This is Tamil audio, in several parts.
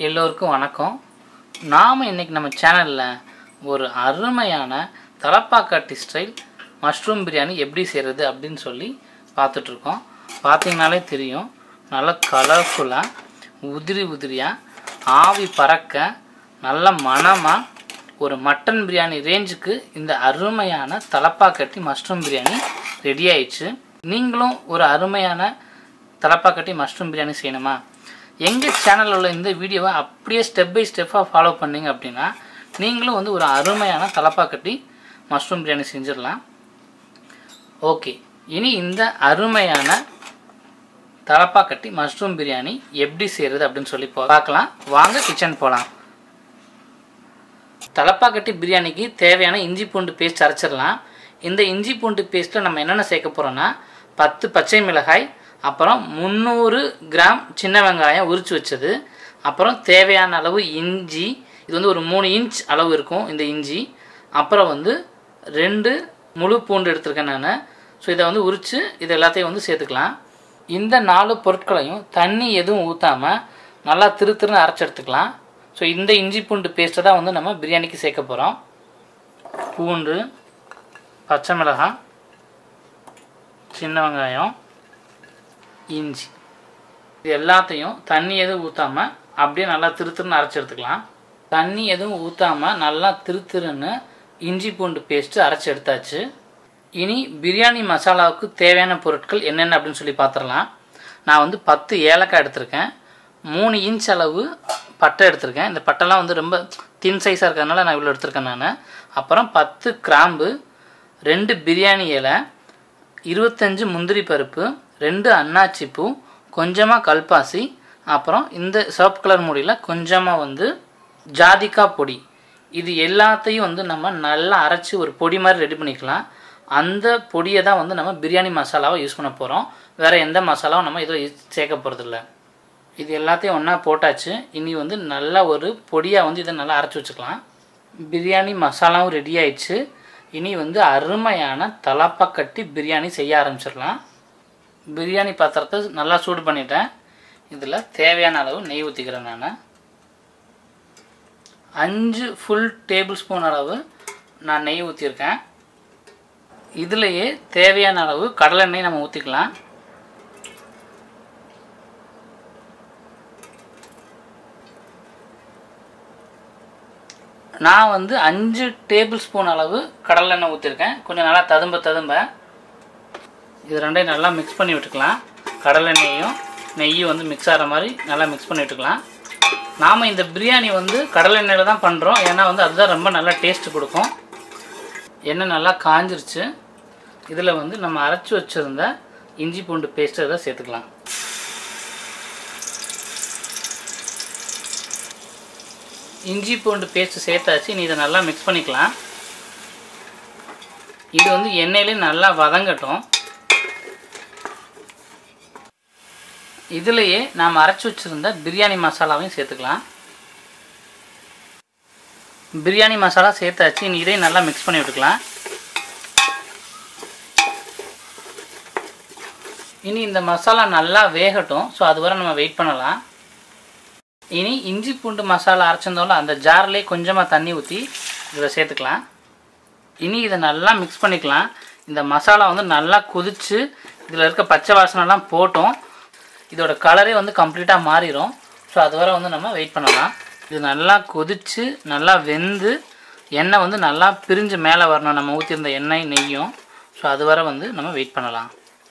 எல்லோருக்கும் வணக்கம் நாம் இன்னைக்கு நம்ம சேனலில் ஒரு அருமையான தலப்பாக்கட்டி ஸ்டைல் மஷ்ரூம் பிரியாணி எப்படி செய்கிறது அப்படின்னு சொல்லி பார்த்துட்ருக்கோம் பார்த்தீங்கனாலே தெரியும் நல்லா கலர்ஃபுல்லாக உதிரி உதிரியாக ஆவி பறக்க நல்ல மணமாக ஒரு மட்டன் பிரியாணி ரேஞ்சுக்கு இந்த அருமையான தலப்பாக்கட்டி மஷ்ரூம் பிரியாணி ரெடி ஆயிடுச்சு நீங்களும் ஒரு அருமையான தலப்பாக்கட்டி மஷ்ரூம் பிரியாணி செய்யணுமா எங்கள் சேனலில் உள்ள இந்த வீடியோவை அப்படியே ஸ்டெப் பை ஸ்டெப்பாக ஃபாலோ பண்ணீங்க அப்படின்னா நீங்களும் வந்து ஒரு அருமையான தலப்பாக்கட்டி மஷ்ரூம் பிரியாணி செஞ்சிடலாம் ஓகே இனி இந்த அருமையான தலப்பாக்கட்டி மஷ்ரூம் பிரியாணி எப்படி செய்கிறது அப்படின்னு சொல்லி பா- பார்க்கலாம் வாங்க கிச்சன் போகலாம் தலப்பாக்கட்டி பிரியாணிக்கு தேவையான இஞ்சி பூண்டு பேஸ்ட் அரைச்சிடலாம் இந்த இஞ்சி பூண்டு பேஸ்ட்டில் நம்ம என்னென்ன சேர்க்க போகிறோன்னா பத்து பச்சை மிளகாய் அப்புறம் முந்நூறு கிராம் சின்ன வெங்காயம் உரிச்சு வச்சது அப்புறம் தேவையான அளவு இஞ்சி இது வந்து ஒரு மூணு இன்ச் அளவு இருக்கும் இந்த இஞ்சி அப்புறம் வந்து ரெண்டு முழு பூண்டு எடுத்திருக்கேன் நான் ஸோ இதை வந்து உரித்து இது எல்லாத்தையும் வந்து சேர்த்துக்கலாம் இந்த நாலு பொருட்களையும் தண்ணி எதுவும் ஊற்றாமல் நல்லா திரு திருன்னு அரைச்சி எடுத்துக்கலாம் ஸோ இந்த இஞ்சி பூண்டு பேஸ்ட்டை தான் வந்து நம்ம பிரியாணிக்கு சேர்க்க போகிறோம் பூண்டு பச்சை மிளகாய் சின்ன வெங்காயம் இஞ்சி இது எல்லாத்தையும் தண்ணி எதுவும் ஊற்றாமல் அப்படியே நல்லா திரு திருன்னு அரைச்சி எடுத்துக்கலாம் தண்ணி எதுவும் ஊற்றாமல் நல்லா திரு திருன்னு இஞ்சி பூண்டு பேஸ்ட்டு அரைச்சி எடுத்தாச்சு இனி பிரியாணி மசாலாவுக்கு தேவையான பொருட்கள் என்னென்ன அப்படின்னு சொல்லி பார்த்துடலாம் நான் வந்து பத்து ஏலக்காய் எடுத்திருக்கேன் மூணு இன்ச் அளவு பட்டை எடுத்திருக்கேன் இந்த பட்டைலாம் வந்து ரொம்ப தின் சைஸாக இருக்கிறதுனால நான் இவ்வளோ எடுத்திருக்கேன் நான் அப்புறம் பத்து கிராம்பு ரெண்டு பிரியாணி இலை இருபத்தஞ்சு முந்திரி பருப்பு ரெண்டு அன்னாச்சி பூ கொஞ்சமாக கல்பாசி அப்புறம் இந்த சிவப்பு கலர் மூடியில் கொஞ்சமாக வந்து ஜாதிக்காய் பொடி இது எல்லாத்தையும் வந்து நம்ம நல்லா அரைச்சி ஒரு பொடி மாதிரி ரெடி பண்ணிக்கலாம் அந்த பொடியை தான் வந்து நம்ம பிரியாணி மசாலாவை யூஸ் பண்ண போகிறோம் வேறு எந்த மசாலாவும் நம்ம இதில் சேர்க்க போகிறதில்ல இது எல்லாத்தையும் ஒன்றா போட்டாச்சு இனி வந்து நல்லா ஒரு பொடியாக வந்து இதை நல்லா அரைச்சி வச்சுக்கலாம் பிரியாணி மசாலாவும் ரெடி ஆயிடுச்சு இனி வந்து அருமையான தலப்பா கட்டி பிரியாணி செய்ய ஆரம்பிச்சிடலாம் பிரியாணி பாத்திரத்தை நல்லா சூடு பண்ணிட்டேன் இதில் தேவையான அளவு நெய் ஊற்றிக்கிறேன் நான் அஞ்சு ஃபுல் டேபிள் ஸ்பூன் அளவு நான் நெய் ஊற்றிருக்கேன் இதுலேயே தேவையான அளவு கடலெண்ணெய் நம்ம ஊற்றிக்கலாம் நான் வந்து அஞ்சு டேபிள் ஸ்பூன் அளவு கடலெண்ணெய் ஊற்றிருக்கேன் கொஞ்சம் நல்லா ததும்ப ததும்ப இது ரெண்டையும் நல்லா மிக்ஸ் பண்ணி விட்டுக்கலாம் கடலெண்ணெயும் நெய்யும் வந்து மிக்ஸ் ஆகிற மாதிரி நல்லா மிக்ஸ் பண்ணி விட்டுக்கலாம் நாம் இந்த பிரியாணி வந்து கடலெண்ணெயில் தான் பண்ணுறோம் ஏன்னா வந்து அதுதான் ரொம்ப நல்லா டேஸ்ட் கொடுக்கும் எண்ணெய் நல்லா காஞ்சிருச்சு இதில் வந்து நம்ம அரைச்சி வச்சுருந்த இஞ்சி பூண்டு பேஸ்ட்டு இதை சேர்த்துக்கலாம் இஞ்சி பூண்டு பேஸ்ட்டு சேர்த்தாச்சு நீ இதை நல்லா மிக்ஸ் பண்ணிக்கலாம் இது வந்து எண்ணெயிலே நல்லா வதங்கட்டும் இதுலேயே நாம் அரைச்சி வச்சுருந்த பிரியாணி மசாலாவையும் சேர்த்துக்கலாம் பிரியாணி மசாலா சேர்த்தாச்சு இனி இதையும் நல்லா மிக்ஸ் பண்ணி விட்டுக்கலாம் இனி இந்த மசாலா நல்லா வேகட்டும் ஸோ அது வரை நம்ம வெயிட் பண்ணலாம் இனி இஞ்சி பூண்டு மசாலா அரைச்சிருந்தோம்ல அந்த ஜார்லேயே கொஞ்சமாக தண்ணி ஊற்றி இதில் சேர்த்துக்கலாம் இனி இதை நல்லா மிக்ஸ் பண்ணிக்கலாம் இந்த மசாலா வந்து நல்லா கொதிச்சு இதில் இருக்க பச்சை வாசனைலாம் போட்டோம் இதோட கலரே வந்து கம்ப்ளீட்டாக மாறிடும் ஸோ அது வரை வந்து நம்ம வெயிட் பண்ணலாம் இது நல்லா கொதிச்சு நல்லா வெந்து எண்ணெய் வந்து நல்லா பிரிஞ்சு மேலே வரணும் நம்ம ஊற்றிருந்த எண்ணெய் நெய்யும் ஸோ அது வரை வந்து நம்ம வெயிட் பண்ணலாம்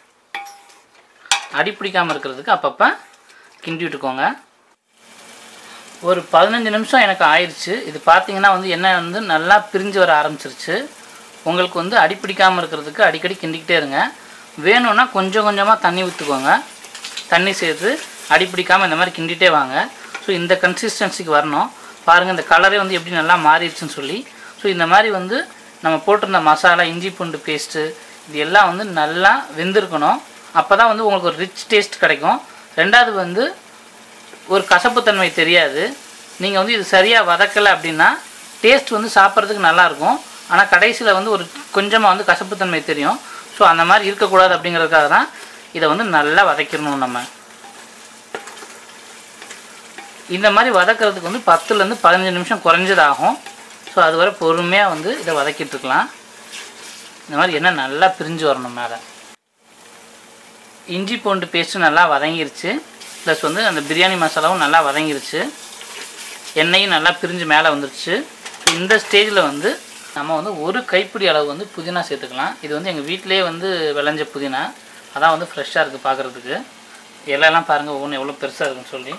அடி பிடிக்காமல் இருக்கிறதுக்கு அப்பப்போ கிண்டி விட்டுக்கோங்க ஒரு பதினஞ்சு நிமிஷம் எனக்கு ஆயிடுச்சு இது பார்த்தீங்கன்னா வந்து எண்ணெய் வந்து நல்லா பிரிஞ்சு வர ஆரம்பிச்சிருச்சு உங்களுக்கு வந்து அடி பிடிக்காமல் இருக்கிறதுக்கு அடிக்கடி கிண்டிக்கிட்டே இருங்க வேணும்னா கொஞ்சம் கொஞ்சமாக தண்ணி ஊற்றுக்கோங்க தண்ணி சேர்த்து அடி பிடிக்காமல் இந்த மாதிரி கிண்டிகிட்டே வாங்க ஸோ இந்த கன்சிஸ்டன்சிக்கு வரணும் பாருங்கள் இந்த கலரே வந்து எப்படி நல்லா மாறிடுச்சுன்னு சொல்லி ஸோ இந்த மாதிரி வந்து நம்ம போட்டிருந்த மசாலா இஞ்சி பூண்டு பேஸ்ட்டு இது எல்லாம் வந்து நல்லா வெந்திருக்கணும் அப்போ தான் வந்து உங்களுக்கு ஒரு ரிச் டேஸ்ட் கிடைக்கும் ரெண்டாவது வந்து ஒரு கசப்புத்தன்மை தெரியாது நீங்கள் வந்து இது சரியாக வதக்கலை அப்படின்னா டேஸ்ட் வந்து சாப்பிட்றதுக்கு நல்லாயிருக்கும் ஆனால் கடைசியில் வந்து ஒரு கொஞ்சமாக வந்து கசப்புத்தன்மை தெரியும் ஸோ அந்த மாதிரி இருக்கக்கூடாது அப்படிங்கிறதுக்காக தான் இதை வந்து நல்லா வதக்கிடணும் நம்ம இந்த மாதிரி வதக்கிறதுக்கு வந்து பத்துலேருந்து பதினஞ்சு நிமிஷம் குறைஞ்சது ஆகும் ஸோ அது வரை பொறுமையாக வந்து இதை வதக்கிட்டு இருக்கலாம் இந்த மாதிரி எண்ணெய் நல்லா பிரிஞ்சு வரணும் மேலே இஞ்சி பூண்டு பேஸ்ட்டு நல்லா வதங்கிருச்சு ப்ளஸ் வந்து அந்த பிரியாணி மசாலாவும் நல்லா வதங்கிருச்சு எண்ணெயும் நல்லா பிரிஞ்சு மேலே வந்துருச்சு இந்த ஸ்டேஜில் வந்து நம்ம வந்து ஒரு கைப்பிடி அளவு வந்து புதினா சேர்த்துக்கலாம் இது வந்து எங்கள் வீட்டிலேயே வந்து விளைஞ்ச புதினா அதான் வந்து ஃப்ரெஷ்ஷாக இருக்குது பார்க்குறதுக்கு இலையெல்லாம் பாருங்கள் ஒவ்வொன்று எவ்வளோ பெருசாக இருக்குன்னு சொல்லி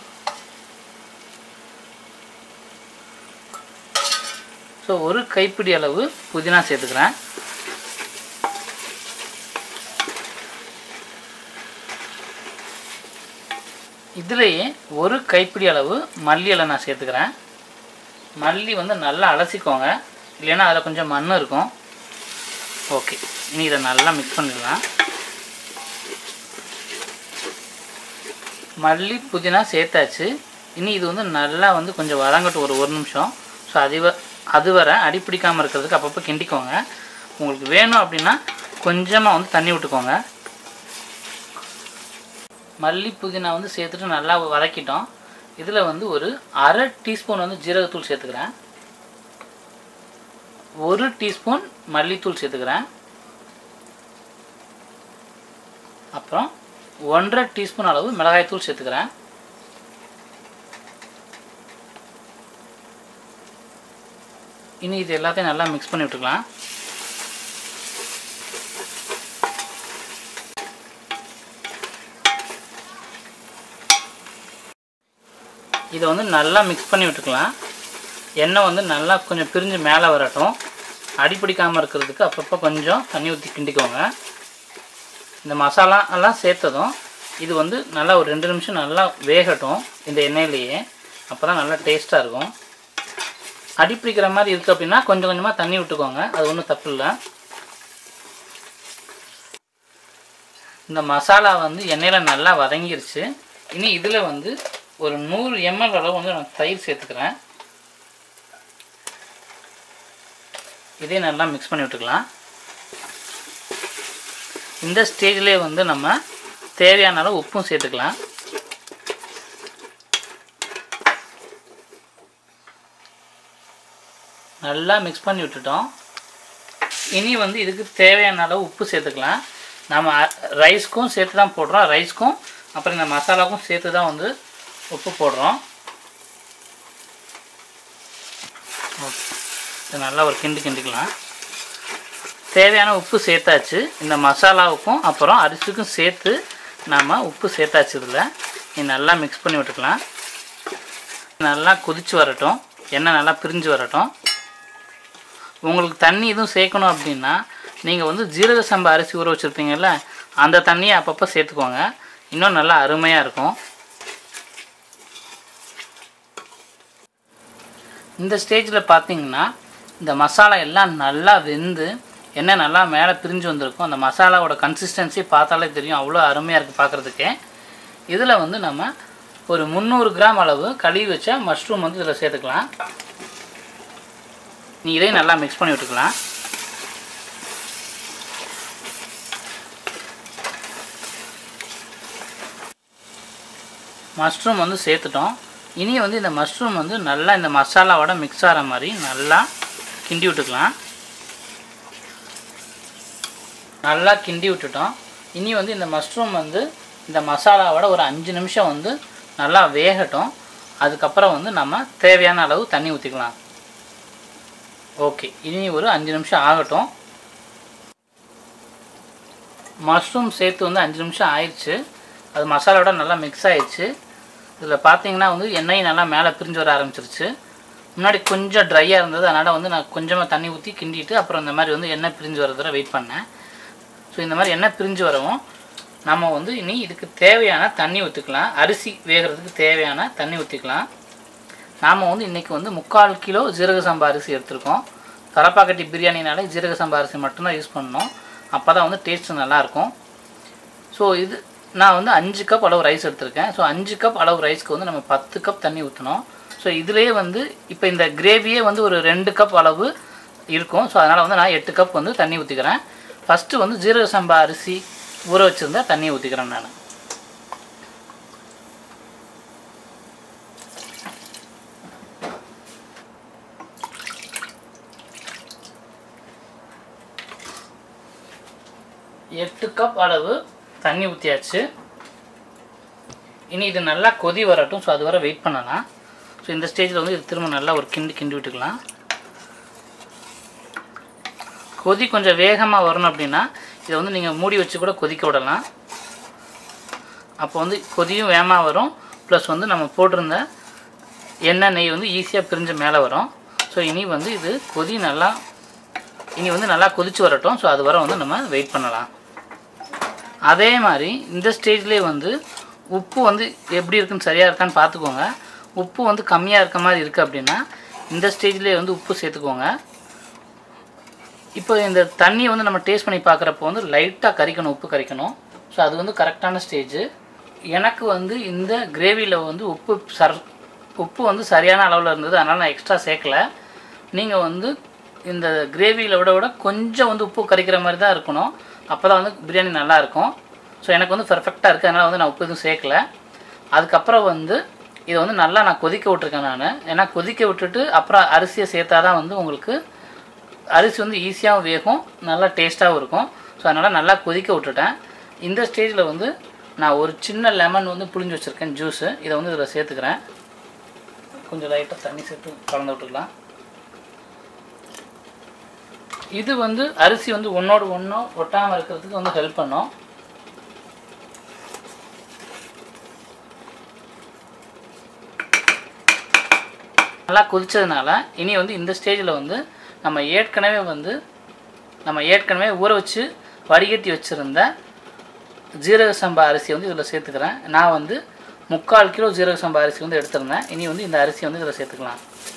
ஸோ ஒரு கைப்பிடி அளவு புதினா சேர்த்துக்கிறேன் இதுலேயே ஒரு கைப்பிடி அளவு மல்லி இலை நான் சேர்த்துக்கிறேன் மல்லி வந்து நல்லா அலசிக்கோங்க இல்லைன்னா அதில் கொஞ்சம் மண் இருக்கும் ஓகே இனி இதை நல்லா மிக்ஸ் பண்ணிடலாம் மல்லி புதினா சேர்த்தாச்சு இனி இது வந்து நல்லா வந்து கொஞ்சம் வதங்கட்டும் ஒரு ஒரு நிமிஷம் ஸோ அது வ- அது வரை அடிப்பிடிக்காமல் இருக்கிறதுக்கு அப்பப்போ கிண்டிக்கோங்க உங்களுக்கு வேணும் அப்படின்னா கொஞ்சமாக வந்து தண்ணி விட்டுக்கோங்க மல்லி புதினா வந்து சேர்த்துட்டு நல்லா வதக்கிட்டோம் இதில் வந்து ஒரு அரை டீஸ்பூன் வந்து ஜீரகத்தூள் சேர்த்துக்கிறேன் ஒரு டீஸ்பூன் மல்லித்தூள் சேர்த்துக்கிறேன் அப்புறம் ஒன்றரை டீஸ்பூன் அளவு மிளகாய்த்தூள் சேர்த்துக்கிறேன் இனி இது எல்லாத்தையும் நல்லா மிக்ஸ் பண்ணி விட்டுக்கலாம் இதை வந்து நல்லா மிக்ஸ் பண்ணி விட்டுக்கலாம் எண்ணெய் வந்து நல்லா கொஞ்சம் பிரிஞ்சு மேலே வரட்டும் அடிப்பிடிக்காமல் இருக்கிறதுக்கு அப்பப்போ கொஞ்சம் தண்ணி ஊற்றி கிண்டிக்கோங்க இந்த மசாலா எல்லாம் சேர்த்ததும் இது வந்து நல்லா ஒரு ரெண்டு நிமிஷம் நல்லா வேகட்டும் இந்த எண்ணெயிலேயே அப்போ தான் நல்லா டேஸ்ட்டாக இருக்கும் அடிப்பிடிக்கிற மாதிரி இருக்குது அப்படின்னா கொஞ்சம் கொஞ்சமாக தண்ணி விட்டுக்கோங்க அது ஒன்றும் தப்பு இல்லை இந்த மசாலா வந்து எண்ணெயில் நல்லா வதங்கிருச்சு இனி இதில் வந்து ஒரு நூறு எம்எல் அளவு வந்து நான் தயிர் சேர்த்துக்கிறேன் இதே நல்லா மிக்ஸ் பண்ணி விட்டுக்கலாம் இந்த ஸ்டேஜ்லேயே வந்து நம்ம தேவையான அளவு உப்பும் சேர்த்துக்கலாம் நல்லா மிக்ஸ் பண்ணி விட்டுட்டோம் இனி வந்து இதுக்கு தேவையான அளவு உப்பு சேர்த்துக்கலாம் நம்ம அ- ரைஸ்க்கும் சேர்த்து தான் போடுறோம் ரைஸ்க்கும் அப்புறம் இந்த மசாலாவுக்கும் சேர்த்து தான் வந்து உப்பு போடுறோம் ஓகே இது நல்லா ஒரு கிண்டு கிண்டிக்கலாம் தேவையான உப்பு சேர்த்தாச்சு இந்த மசாலாவுக்கும் அப்புறம் அரிசிக்கும் சேர்த்து நாம் உப்பு சேர்த்தாச்சு இதில் இது நல்லா மிக்ஸ் பண்ணி விட்டுக்கலாம் நல்லா கொதிச்சு வரட்டும் எண்ணெய் நல்லா பிரிஞ்சு வரட்டும் உங்களுக்கு தண்ணி எதுவும் சேர்க்கணும் அப்படின்னா நீங்கள் வந்து ஜீரக சம்பா அரிசி ஊற வச்சுருப்பீங்கல்ல அந்த தண்ணியை அப்பப்போ சேர்த்துக்கோங்க இன்னும் நல்லா அருமையாக இருக்கும் இந்த ஸ்டேஜில் பார்த்தீங்கன்னா இந்த மசாலா எல்லாம் நல்லா வெந்து எண்ணெய் நல்லா மேலே பிரிஞ்சு வந்திருக்கும் அந்த மசாலாவோட கன்சிஸ்டன்சி பார்த்தாலே தெரியும் அவ்வளோ அருமையாக இருக்குது பார்க்குறதுக்கே இதில் வந்து நம்ம ஒரு முந்நூறு கிராம் அளவு கழுவி வச்ச மஷ்ரூம் வந்து இதில் சேர்த்துக்கலாம் நீ இதையும் நல்லா மிக்ஸ் பண்ணி விட்டுக்கலாம் மஷ்ரூம் வந்து சேர்த்துட்டோம் இனி வந்து இந்த மஷ்ரூம் வந்து நல்லா இந்த மசாலாவோட மிக்ஸ் ஆகிற மாதிரி நல்லா கிண்டி விட்டுக்கலாம் நல்லா கிண்டி விட்டுட்டோம் இனி வந்து இந்த மஷ்ரூம் வந்து இந்த மசாலாவோட ஒரு அஞ்சு நிமிஷம் வந்து நல்லா வேகட்டும் அதுக்கப்புறம் வந்து நம்ம தேவையான அளவு தண்ணி ஊற்றிக்கலாம் ஓகே இனி ஒரு அஞ்சு நிமிஷம் ஆகட்டும் மஷ்ரூம் சேர்த்து வந்து அஞ்சு நிமிஷம் ஆயிடுச்சு அது மசாலாவோட நல்லா மிக்ஸ் ஆயிடுச்சு இதில் பார்த்தீங்கன்னா வந்து எண்ணெய் நல்லா மேலே பிரிஞ்சு வர ஆரம்பிச்சிருச்சு முன்னாடி கொஞ்சம் ட்ரையாக இருந்தது அதனால் வந்து நான் கொஞ்சமாக தண்ணி ஊற்றி கிண்டிட்டு அப்புறம் இந்த மாதிரி வந்து எண்ணெய் பிரிஞ்சு வர வரை வெயிட் பண்ணேன் ஸோ இந்த மாதிரி எண்ணெய் பிரிஞ்சு வரவும் நம்ம வந்து இனி இதுக்கு தேவையான தண்ணி ஊற்றிக்கலாம் அரிசி வேகிறதுக்கு தேவையான தண்ணி ஊற்றிக்கலாம் நாம் வந்து இன்றைக்கி வந்து முக்கால் கிலோ ஜீரக சம்பா அரிசி எடுத்திருக்கோம் தலப்பாக்கட்டி பிரியாணினாலே ஜீரக சம்பா அரிசி மட்டும்தான் யூஸ் பண்ணணும் அப்போ தான் வந்து டேஸ்ட்டு நல்லாயிருக்கும் ஸோ இது நான் வந்து அஞ்சு கப் அளவு ரைஸ் எடுத்திருக்கேன் ஸோ அஞ்சு கப் அளவு ரைஸ்க்கு வந்து நம்ம பத்து கப் தண்ணி ஊற்றணும் ஸோ இதுலேயே வந்து இப்போ இந்த கிரேவியே வந்து ஒரு ரெண்டு கப் அளவு இருக்கும் ஸோ அதனால் வந்து நான் எட்டு கப் வந்து தண்ணி ஊற்றிக்கிறேன் ஃபஸ்ட்டு வந்து ஜீரக சம்பா அரிசி ஊற வச்சுருந்தா தண்ணி ஊற்றிக்கிறேன் நான் எட்டு கப் அளவு தண்ணி ஊற்றியாச்சு இனி இது நல்லா கொதி வரட்டும் ஸோ அது வரை வெயிட் பண்ணலாம் ஸோ இந்த ஸ்டேஜில் வந்து இது திரும்ப நல்லா ஒரு கிண்டி கிண்டி விட்டுக்கலாம் கொதி கொஞ்சம் வேகமாக வரணும் அப்படின்னா இதை வந்து நீங்கள் மூடி வச்சு கூட கொதிக்க விடலாம் அப்போ வந்து கொதியும் வேகமாக வரும் ப்ளஸ் வந்து நம்ம போட்டிருந்த எண்ணெய் நெய் வந்து ஈஸியாக பிரிஞ்சு மேலே வரும் ஸோ இனி வந்து இது கொதி நல்லா இனி வந்து நல்லா கொதிச்சு வரட்டும் ஸோ அது வரை வந்து நம்ம வெயிட் பண்ணலாம் அதே மாதிரி இந்த ஸ்டேஜ்லேயே வந்து உப்பு வந்து எப்படி இருக்குன்னு சரியாக இருக்கான்னு பார்த்துக்கோங்க உப்பு வந்து கம்மியாக இருக்க மாதிரி இருக்குது அப்படின்னா இந்த ஸ்டேஜ்லேயே வந்து உப்பு சேர்த்துக்கோங்க இப்போ இந்த தண்ணியை வந்து நம்ம டேஸ்ட் பண்ணி பார்க்குறப்போ வந்து லைட்டாக கறிக்கணும் உப்பு கறிக்கணும் ஸோ அது வந்து கரெக்டான ஸ்டேஜ் எனக்கு வந்து இந்த கிரேவியில் வந்து உப்பு சர் உப்பு வந்து சரியான அளவில் இருந்தது அதனால் நான் எக்ஸ்ட்ரா சேர்க்கல நீங்கள் வந்து இந்த கிரேவியில் விட விட கொஞ்சம் வந்து உப்பு கறிக்கிற மாதிரி தான் இருக்கணும் அப்போ தான் வந்து பிரியாணி நல்லாயிருக்கும் ஸோ எனக்கு வந்து பெர்ஃபெக்டாக இருக்குது அதனால் வந்து நான் உப்பு எதுவும் சேர்க்கல அதுக்கப்புறம் வந்து இதை வந்து நல்லா நான் கொதிக்க விட்ருக்கேன் நான் ஏன்னா கொதிக்க விட்டுட்டு அப்புறம் அரிசியை சேர்த்தா தான் வந்து உங்களுக்கு அரிசி வந்து ஈஸியாகவும் வேகும் நல்லா டேஸ்ட்டாகவும் இருக்கும் ஸோ அதனால் நல்லா கொதிக்க விட்டுட்டேன் இந்த ஸ்டேஜில் வந்து நான் ஒரு சின்ன லெமன் வந்து புளிஞ்சு வச்சுருக்கேன் ஜூஸு இதை வந்து இதில் சேர்த்துக்கிறேன் கொஞ்சம் லைட்டாக தண்ணி சேர்த்து கலந்து விட்டுக்கலாம் இது வந்து அரிசி வந்து ஒன்றோடு ஒன்றும் ஒட்டாமல் இருக்கிறதுக்கு வந்து ஹெல்ப் பண்ணும் நல்லா கொதிச்சதுனால இனி வந்து இந்த ஸ்டேஜில் வந்து நம்ம ஏற்கனவே வந்து நம்ம ஏற்கனவே ஊற வச்சு வடிகட்டி வச்சுருந்த ஜீரக சம்பா அரிசி வந்து இதில் சேர்த்துக்கிறேன் நான் வந்து முக்கால் கிலோ ஜீரக சம்பா அரிசி வந்து எடுத்திருந்தேன் இனி வந்து இந்த அரிசி வந்து இதில் சேர்த்துக்கலாம்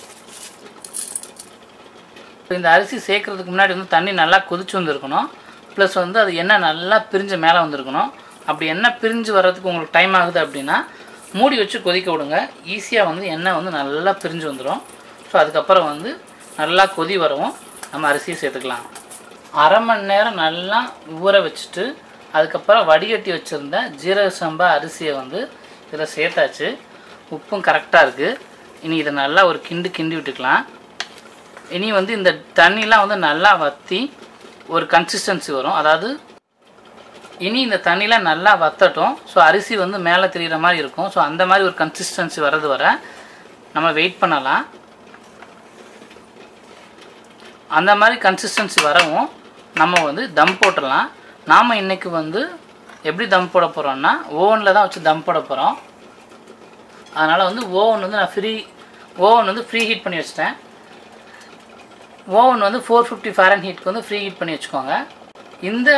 இந்த அரிசி சேர்க்குறதுக்கு முன்னாடி வந்து தண்ணி நல்லா கொதிச்சு வந்துருக்கணும் ப்ளஸ் வந்து அது எண்ணெய் நல்லா பிரிஞ்சு மேலே வந்திருக்கணும் அப்படி எண்ணெய் பிரிஞ்சு வர்றதுக்கு உங்களுக்கு டைம் ஆகுது அப்படின்னா மூடி வச்சு கொதிக்க விடுங்க ஈஸியாக வந்து எண்ணெய் வந்து நல்லா பிரிஞ்சு வந்துடும் ஸோ அதுக்கப்புறம் வந்து நல்லா கொதி வரவும் நம்ம அரிசியை சேர்த்துக்கலாம் அரை மணி நேரம் நல்லா ஊற வச்சுட்டு அதுக்கப்புறம் வடிகட்டி வச்சுருந்த ஜீரக சம்பா அரிசியை வந்து இதில் சேர்த்தாச்சு உப்பும் கரெக்டாக இருக்குது இனி இதை நல்லா ஒரு கிண்டு கிண்டி விட்டுக்கலாம் இனி வந்து இந்த தண்ணிலாம் வந்து நல்லா வற்றி ஒரு கன்சிஸ்டன்சி வரும் அதாவது இனி இந்த தண்ணிலாம் நல்லா வத்தட்டும் ஸோ அரிசி வந்து மேலே தெரிகிற மாதிரி இருக்கும் ஸோ அந்த மாதிரி ஒரு கன்சிஸ்டன்சி வர்றது வர நம்ம வெயிட் பண்ணலாம் அந்த மாதிரி கன்சிஸ்டன்சி வரவும் நம்ம வந்து தம் போட்டுடலாம் நாம் இன்றைக்கி வந்து எப்படி தம் போட போகிறோம்னா ஓவனில் தான் வச்சு தம் போட போகிறோம் அதனால் வந்து ஓவன் வந்து நான் ஃப்ரீ ஓவன் வந்து ஃப்ரீ ஹீட் பண்ணி வச்சிட்டேன் ஓவன் வந்து ஃபோர் ஃபிஃப்டி ஃபேரன் ஹீட்க்கு வந்து ஃப்ரீ ஹீட் பண்ணி வச்சுக்கோங்க இந்த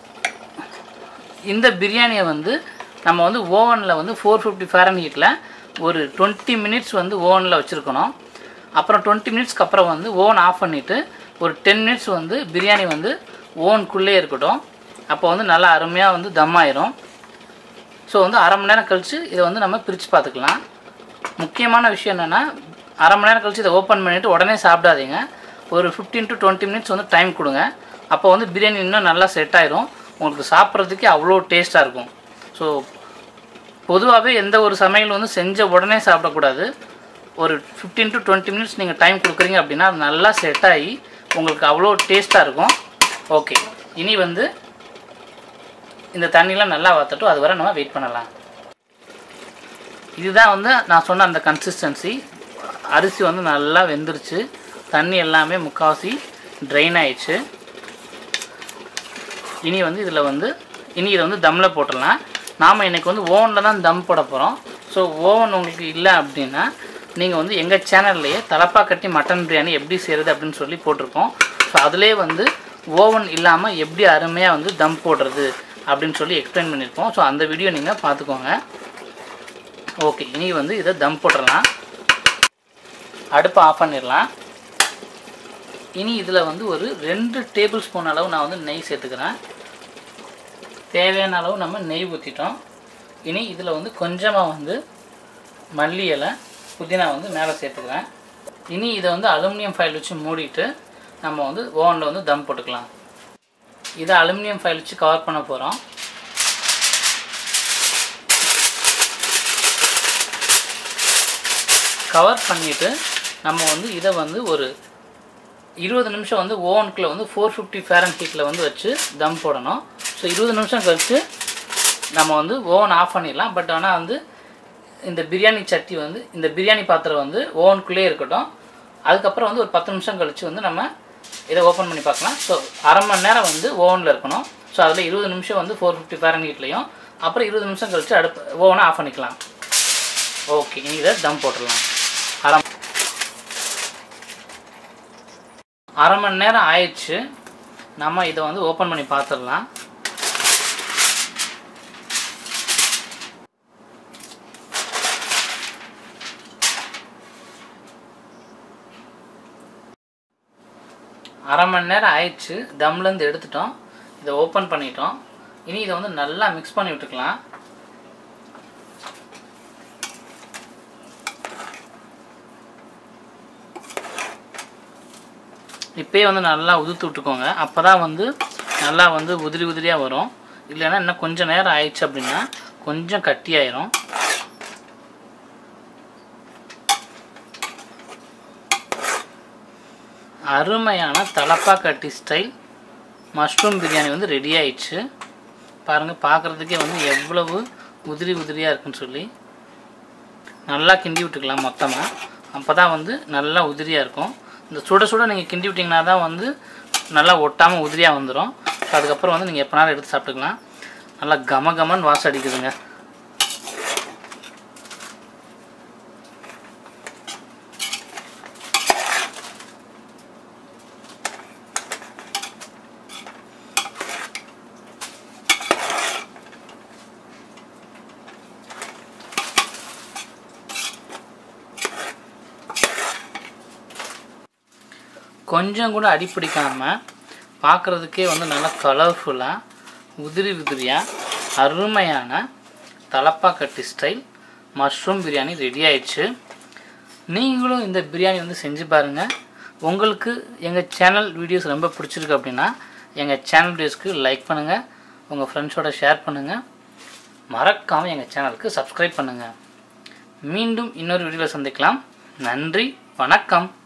இந்த பிரியாணியை வந்து நம்ம வந்து ஓவனில் வந்து ஃபோர் ஃபிஃப்டி ஃபேரன் ஹீட்டில் ஒரு டுவெண்ட்டி மினிட்ஸ் வந்து ஓவனில் வச்சுருக்கணும் அப்புறம் டுவெண்ட்டி மினிட்ஸ்க்கு அப்புறம் வந்து ஓவன் ஆஃப் பண்ணிவிட்டு ஒரு டென் மினிட்ஸ் வந்து பிரியாணி வந்து ஓவனுக்குள்ளே இருக்கட்டும் அப்போ வந்து நல்லா அருமையாக வந்து தம் ஆயிரும் ஸோ வந்து அரை மணி நேரம் கழித்து இதை வந்து நம்ம பிரித்து பார்த்துக்கலாம் முக்கியமான விஷயம் என்னென்னா அரை மணி நேரம் கழித்து இதை ஓப்பன் பண்ணிவிட்டு உடனே சாப்பிடாதீங்க ஒரு ஃபிஃப்டீன் டு டுவெண்ட்டி மினிட்ஸ் வந்து டைம் கொடுங்க அப்போ வந்து பிரியாணி இன்னும் நல்லா செட் ஆயிரும் உங்களுக்கு சாப்பிட்றதுக்கே அவ்வளோ டேஸ்ட்டாக இருக்கும் ஸோ பொதுவாகவே எந்த ஒரு சமையல் வந்து செஞ்ச உடனே சாப்பிடக்கூடாது ஒரு ஃபிஃப்டீன் டு டுவெண்ட்டி மினிட்ஸ் நீங்கள் டைம் கொடுக்குறீங்க அப்படின்னா அது நல்லா செட் ஆகி உங்களுக்கு அவ்வளோ டேஸ்ட்டாக இருக்கும் ஓகே இனி வந்து இந்த தண்ணிலாம் நல்லா வத்தட்டும் அது வரை நம்ம வெயிட் பண்ணலாம் இதுதான் வந்து நான் சொன்ன அந்த கன்சிஸ்டன்சி அரிசி வந்து நல்லா வெந்துருச்சு தண்ணி எல்லாமே முக்கால்வாசி ட்ரைன் ஆயிடுச்சு இனி வந்து இதில் வந்து இனி இதை வந்து தம்மில் போட்டுடலாம் நாம் இன்றைக்கி வந்து ஓவனில் தான் தம் போட போகிறோம் ஸோ ஓவன் உங்களுக்கு இல்லை அப்படின்னா நீங்கள் வந்து எங்கள் சேனல்லையே தலப்பா கட்டி மட்டன் பிரியாணி எப்படி செய்கிறது அப்படின்னு சொல்லி போட்டிருக்கோம் ஸோ அதிலே வந்து ஓவன் இல்லாமல் எப்படி அருமையாக வந்து தம் போடுறது அப்படின்னு சொல்லி எக்ஸ்பிளைன் பண்ணியிருக்கோம் ஸோ அந்த வீடியோ நீங்கள் பார்த்துக்கோங்க ஓகே இனி வந்து இதை தம் போட்டுடலாம் அடுப்பை ஆஃப் பண்ணிடலாம் இனி இதில் வந்து ஒரு ரெண்டு டேபிள் ஸ்பூன் அளவு நான் வந்து நெய் சேர்த்துக்கிறேன் தேவையான அளவு நம்ம நெய் ஊற்றிட்டோம் இனி இதில் வந்து கொஞ்சமாக வந்து மல்லி இலை புதினா வந்து மேலே சேர்த்துக்கிறேன் இனி இதை வந்து அலுமினியம் ஃபைல் வச்சு மூடிட்டு நம்ம வந்து ஓவனில் வந்து தம் போட்டுக்கலாம் இதை அலுமினியம் ஃபைல் வச்சு கவர் பண்ண போகிறோம் கவர் பண்ணிவிட்டு நம்ம வந்து இதை வந்து ஒரு இருபது நிமிஷம் வந்து ஓவனுக்குள்ளே வந்து ஃபோர் ஃபிஃப்டி ஃபேரன் ஹீட்டில் வந்து வச்சு தம் போடணும் ஸோ இருபது நிமிஷம் கழித்து நம்ம வந்து ஓவன் ஆஃப் பண்ணிடலாம் பட் ஆனால் வந்து இந்த பிரியாணி சட்டி வந்து இந்த பிரியாணி பாத்திரம் வந்து ஓவனுக்குள்ளே இருக்கட்டும் அதுக்கப்புறம் வந்து ஒரு பத்து நிமிஷம் கழித்து வந்து நம்ம இதை ஓப்பன் பண்ணி பார்க்கலாம் ஸோ அரை மணி நேரம் வந்து ஓவனில் இருக்கணும் ஸோ அதில் இருபது நிமிஷம் வந்து ஃபோர் ஃபிஃப்டி ஃபேரன்ஹீட்லையும் அப்புறம் இருபது நிமிஷம் கழித்து அடுப்பு ஓவனை ஆஃப் பண்ணிக்கலாம் ஓகே இனி இதை தம் போட்டுடலாம் அரை அரை மணி நேரம் ஆயிடுச்சு நம்ம இதை வந்து ஓப்பன் பண்ணி பார்த்துடலாம் அரை மணி நேரம் ஆயிடுச்சு தம்லேருந்து எடுத்துட்டோம் இதை ஓப்பன் பண்ணிட்டோம் இனி இதை வந்து நல்லா மிக்ஸ் பண்ணி விட்டுக்கலாம் இப்பயே வந்து நல்லா உதுத்து விட்டுக்கோங்க அப்போ தான் வந்து நல்லா வந்து உதிரி உதிரியாக வரும் இல்லைன்னா இன்னும் கொஞ்சம் நேரம் ஆயிடுச்சு அப்படின்னா கொஞ்சம் கட்டியாயிரும் அருமையான தலப்பா கட்டி ஸ்டைல் மஷ்ரூம் பிரியாணி வந்து ரெடி ஆயிடுச்சு பாருங்கள் பார்க்குறதுக்கே வந்து எவ்வளவு உதிரி உதிரியாக இருக்குன்னு சொல்லி நல்லா கிண்டி விட்டுக்கலாம் மொத்தமாக அப்போ தான் வந்து நல்லா உதிரியாக இருக்கும் இந்த சுட சுட நீங்கள் கிண்டி விட்டிங்கன்னா தான் வந்து நல்லா ஒட்டாமல் உதிரியாக வந்துடும் ஸோ அதுக்கப்புறம் வந்து நீங்கள் எப்போனாலும் எடுத்து சாப்பிட்டுக்கலாம் நல்லா கம கமன்னு வாசம் அடிக்குதுங்க கொஞ்சம் கூட அடி பிடிக்காமல் பார்க்குறதுக்கே வந்து நல்லா கலர்ஃபுல்லாக உதிரி உதிரியாக அருமையான Thalappakatti style mushroom biryani ready ஆயிடுச்சு நீங்களும் இந்த பிரியாணி வந்து செஞ்சு பாருங்கள் உங்களுக்கு எங்கள் சேனல் வீடியோஸ் ரொம்ப பிடிச்சிருக்கு அப்படின்னா எங்கள் சேனல் வீடியோஸ்க்கு லைக் பண்ணுங்கள் உங்கள் ஃப்ரெண்ட்ஸோட ஷேர் பண்ணுங்கள் மறக்காமல் எங்கள் சேனலுக்கு சப்ஸ்கிரைப் பண்ணுங்கள் மீண்டும் இன்னொரு வீடியோவில் சந்திக்கலாம் நன்றி வணக்கம்